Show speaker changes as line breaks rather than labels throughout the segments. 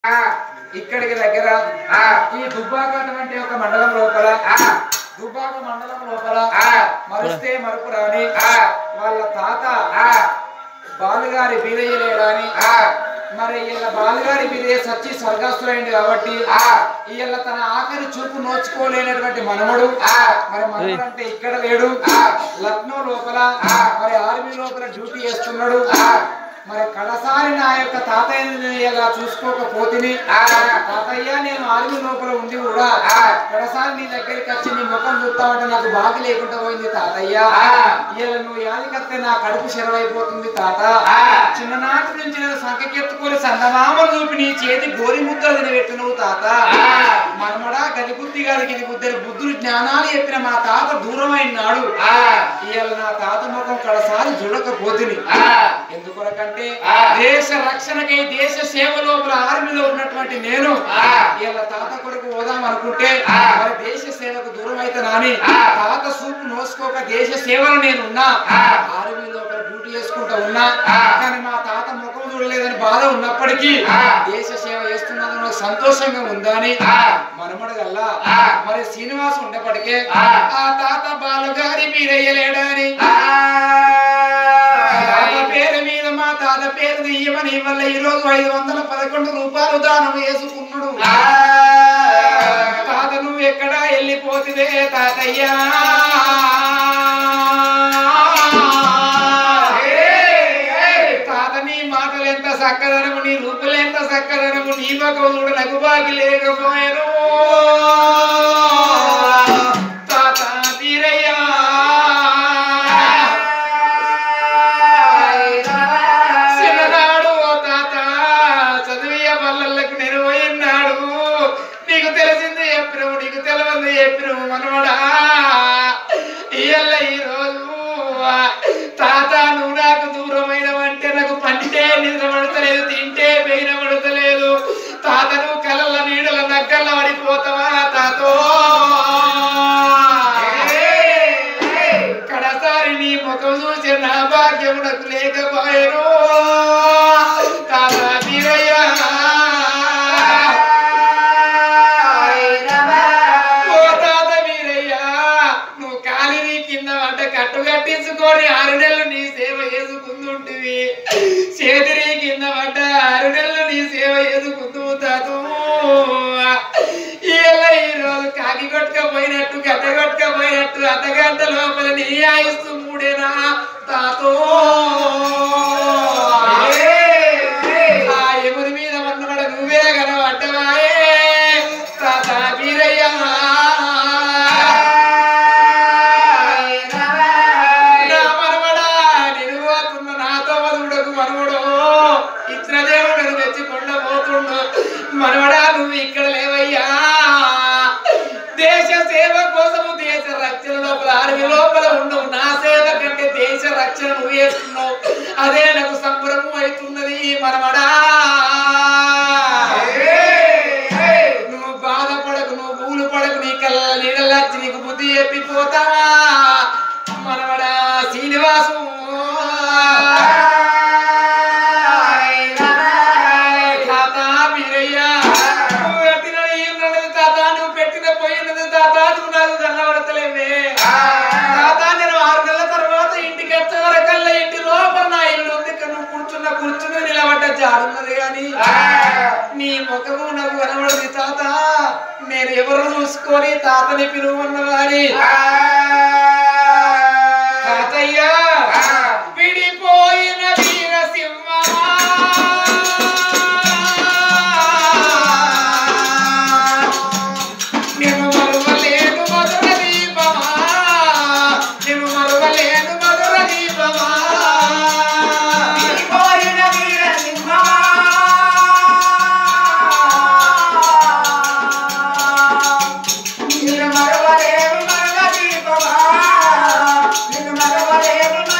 ఆ,
ఇక్కడికి దగ్గర
ఆ,
ఈ దుబ్బాక అటువంటి ఒక మండలం లోపల
ఆ,
దుబ్బాక మండలం లోపల
ఆ,
మరిస్తే మరుపు రాని
ఆ,
వాళ్ళ తాత
ఆ,
బాలుగారి బీరయ్య లేడని
ఆ,
మరి ఈయన బాలుగారి బీరయ్య సచ్చి స్వర్గస్థులైంది కాబట్టి
ఆ,
ఈయన తన ఆఖరి చూపు నోచుకోలేనటువంటి మనముడు
ఆ,
మరి మనముడు అంటే ఇక్కడ లేడు
ఆ,
లక్నో లోపల
ఆ.
మరి ఆర్మీ లోపల డ్యూటీ చేస్తున్నాడు
ఆ,
మరి కడసారి నా యొక్క తాతయ్యని ఇలా చూసుకోకపోతిని
ఆ.
తాతయ్య నేను ఆర్మీ లోపల ఉండి కూడా
ఆ.
కడసారి నీ దగ్గరికి వచ్చి నీ ముఖం చూస్తామంటే నాకు బాకి లేకుండా పోయింది తాతయ్య
ఆ.
ఇలా నువ్వు యాదికత్తే నా కడుపు శరవైపోతుంది తాత
ఆ.
చిన్ననాటి నుంచి నేను సంఖ్యకెత్తుకొని సందమామలు చూపి నీ చేతి గోరి ముద్దలు తినబెట్టినవు తాత
ఆ.
మనమడా గది బుద్ధి కాదు ఇది బుద్ధి బుద్ధుడు జ్ఞానాలు చెప్పిన మా తాత దూరమైన నాడు
ఆ,
ఇవాళ నా తాత ముఖం కడసారి చూడకపోతుంది
ఆ.
ఎందుకొరకంటే
ఆ.
దేశ రక్షణకై దేశ సేవ లోపల ఆర్మీలో ఉన్నటువంటి నేను
ఆ.
ఇవాళ తాత కొరకు పోదాం అనుకుంటే
ఆ.
మరి దేశ సేవకు దూరం అయితే నాని
ఆ.
తాత సూపు నోసుకోక దేశ సేవలో నేను ఉన్నా
ఆ.
ఆర్మీ లోపల డ్యూటీ చేసుకుంటా ఉన్నా
ఆ.
కానీ మా తాత ముఖం చూడలేదని బాధ ఉన్నప్పటికీ
ఆ.
దేశ సేవ చేస్తున్నందుకు నాకు సంతోషంగా ఉందని
ఆ.
మనమడగల్లా
ఆ.
మరి శ్రీనివాస్ ఉండేప్పటికే
ఆ.
ఆ తాత బాలుగారి మీరయ్యలేడని
ఆ,
తాత పేరు మీద మా తాత పేరు తీయమని వల్ల ఈ రోజు ఐదు వందల పదకొండు రూపాయలు దానం వేసుకున్నాడు
ఆ,
తాత నువ్వు ఎక్కడా వెళ్ళిపోతివే తాతయ్యా తాత నీ మాటలు ఎంత చక్కదనము నీ రూపులు ఎంత చక్కదనము నీ మగవుడు నాకు బాగి లేకపోయాను తాత తీరయ్యా చిన్ననాడు ఓ తాత చదివియ పల్లెలకు నేను పోయినాడు నీకు తెలిసింది ఎప్పుడు నీకు తెలియంది ఎప్పుడు మనవడా ఇయ్యల్ల ఈ రోజు తాత నువ్వు నాకు దూరమైనవంటే నాకు పంటే నిద్ర పడతలేదు తింటే పెయిన పడతలేదు తాత నువ్వు కలల నీడల దగ్గర పడిపోతావా తాతో కడసారి నీ ముఖం చూసి నా భాగ్యం నాకు లేకపోయాను తాత వీరయ్య ఓ తాత వీరయ్య నువ్వు కాలిని కింద వంట కట్టు కట్టించుకొని ఆరు నెలలు నీ సేవ చేసుకుంటుంటివి చేతిని కింద వంట ఆరు నెలలు నీ సేవ చేసుకుంటూ తాతూ ఇలా ఈ రోజు కాకి కొట్టుకపోయినట్టు గడ్డ కొట్టుకపోయినట్టు అర్ధగంట లోపల నీ ఆయుస్తూ మూడేనా తాతో ఆ ఎమురి మీద మన్నవాడ నువ్వే కనబడ్డవాయే తాత వీరయ్య నా మనవడా నేను పోతున్న నాతో వదుడకు మనవడు ఇచ్చిన దేవుడు తెచ్చి కొండ పోతుండు మనవడా నువ్వు ఇక్కడ లేవయ్యా దేశ సేవ కోసము దేశ రక్షణ లోపల ఆర్మీ లోపల ఉండవు నా సేవ కంటే దేశ రక్షణ నువ్వు చేస్తున్నావు అదే నాకు సంబరము అవుతున్నది మనవడా నువ్వు బాధపడకు నువ్వు పూలు పడకు నీ కళ్ళ నీడలచ్చి నీకు బుద్ధి చెప్పిపోతా మనవడా శ్రీనివాసు తాత వీరయ్య నువ్వు పెట్టిన ఈన్నది తాత నువ్వు పెట్టిన పోయినది తాత నువ్వు నాకు కన్నబడతలేవే తాత నేను ఆరు నెలల తర్వాత ఇంటికి వచ్చే వరకల్లా ఇంటి లోపల నా ఇల్లు ఉంది ఇక్కడ నువ్వు కూర్చున్న కూర్చుని నిలబడ్డ జాడున్నది కానీ నీ ముఖము నాకు కనబడది తాత నేను ఎవరు చూసుకొని తాతని పిలువన్నవారి తాతయ్య విడిపోయిన వీరసింహమా నేను మరువలేను మధుర దీపమా నేను మరువలేను మధుర దీపమా
నిన్ను మరవలేను మరల దీపమా నిన్ను మరవలేను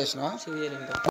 చేసినావా
చెయ్యలేదు ఇంకా